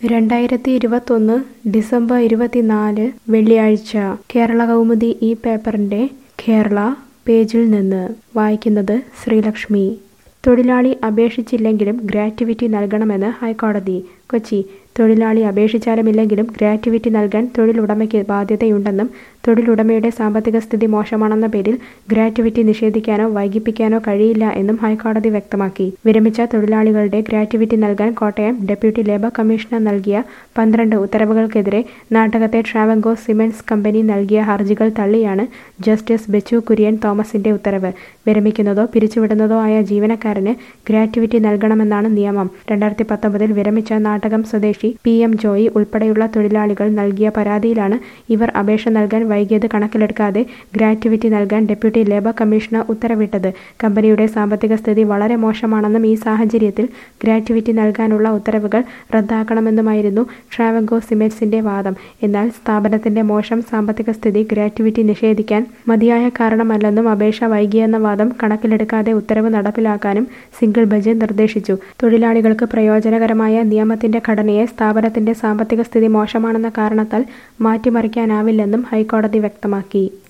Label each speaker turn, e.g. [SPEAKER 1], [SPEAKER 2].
[SPEAKER 1] രണ്ടായിരത്തി ഇരുപത്തൊന്ന് ഡിസംബർ ഇരുപത്തിനാല് വെള്ളിയാഴ്ച കേരള കൗമുദി ഈ പേപ്പറിന്റെ കേരള പേജിൽ നിന്ന് വായിക്കുന്നത് ശ്രീലക്ഷ്മി തൊഴിലാളി അപേക്ഷിച്ചില്ലെങ്കിലും ഗ്രാറ്റുവിറ്റി നൽകണമെന്ന് ഹൈക്കോടതി കൊച്ചി തൊഴിലാളി അപേക്ഷിച്ചാലും ഇല്ലെങ്കിലും ഗ്രാറ്റുവിറ്റി നൽകാൻ തൊഴിലുടമയ്ക്ക് ബാധ്യതയുണ്ടെന്നും തൊഴിലുടമയുടെ സാമ്പത്തിക സ്ഥിതി മോശമാണെന്ന പേരിൽ ഗ്രാറ്റുവിറ്റി നിഷേധിക്കാനോ വൈകിപ്പിക്കാനോ കഴിയില്ല എന്നും ഹൈക്കോടതി വ്യക്തമാക്കി വിരമിച്ച തൊഴിലാളികളുടെ ഗ്രാറ്റുവിറ്റി നൽകാൻ കോട്ടയം ഡെപ്യൂട്ടി ലേബർ കമ്മീഷണർ നൽകിയ പന്ത്രണ്ട് ഉത്തരവുകൾക്കെതിരെ നാട്ടകത്തെ ട്രാവങ്കോ സിമന്റ്സ് കമ്പനി നൽകിയ ഹർജികൾ തള്ളിയാണ് ജസ്റ്റിസ് ബെച്ചു കുര്യൻ തോമസിന്റെ ഉത്തരവ് വിരമിക്കുന്നതോ പിരിച്ചുവിടുന്നതോ ആയ ജീവനക്കാരന് ഗ്രാറ്റുവിറ്റി നൽകണമെന്നാണ് നിയമം രണ്ടായിരത്തി പത്തൊമ്പതിൽ വിരമിച്ച നാട്ടകം സ്വദേശി പി എം ജോയി ഉൾപ്പെടെയുള്ള തൊഴിലാളികൾ നൽകിയ പരാതിയിലാണ് ഇവർ അപേക്ഷ നൽകാൻ വൈകിയത് കണക്കിലെടുക്കാതെ ഗ്രാറ്റുവിറ്റി നൽകാൻ ഡെപ്യൂട്ടി ലേബർ കമ്മീഷണർ ഉത്തരവിട്ടത് കമ്പനിയുടെ സാമ്പത്തിക സ്ഥിതി വളരെ മോശമാണെന്നും ഈ സാഹചര്യത്തിൽ ഗ്രാറ്റുവിറ്റി നൽകാനുള്ള ഉത്തരവുകൾ റദ്ദാക്കണമെന്നുമായിരുന്നു ട്രാവങ്കോ സിമെന്റ്സിന്റെ വാദം എന്നാൽ സ്ഥാപനത്തിന്റെ മോശം സാമ്പത്തിക സ്ഥിതി ഗ്രാറ്റുവിറ്റി നിഷേധിക്കാൻ മതിയായ കാരണമല്ലെന്നും അപേക്ഷ വൈകിയെന്ന വാദം കണക്കിലെടുക്കാതെ ഉത്തരവ് നടപ്പിലാക്കാനും സിംഗിൾ ബെഞ്ച് നിർദ്ദേശിച്ചു തൊഴിലാളികൾക്ക് പ്രയോജനകരമായ നിയമത്തിന്റെ ഘടനയെ സ്ഥാപനത്തിന്റെ സാമ്പത്തിക സ്ഥിതി മോശമാണെന്ന കാരണത്താൽ മാറ്റിമറിക്കാനാവില്ലെന്നും ഹൈക്കോടതി വ്യക്തമാക്കി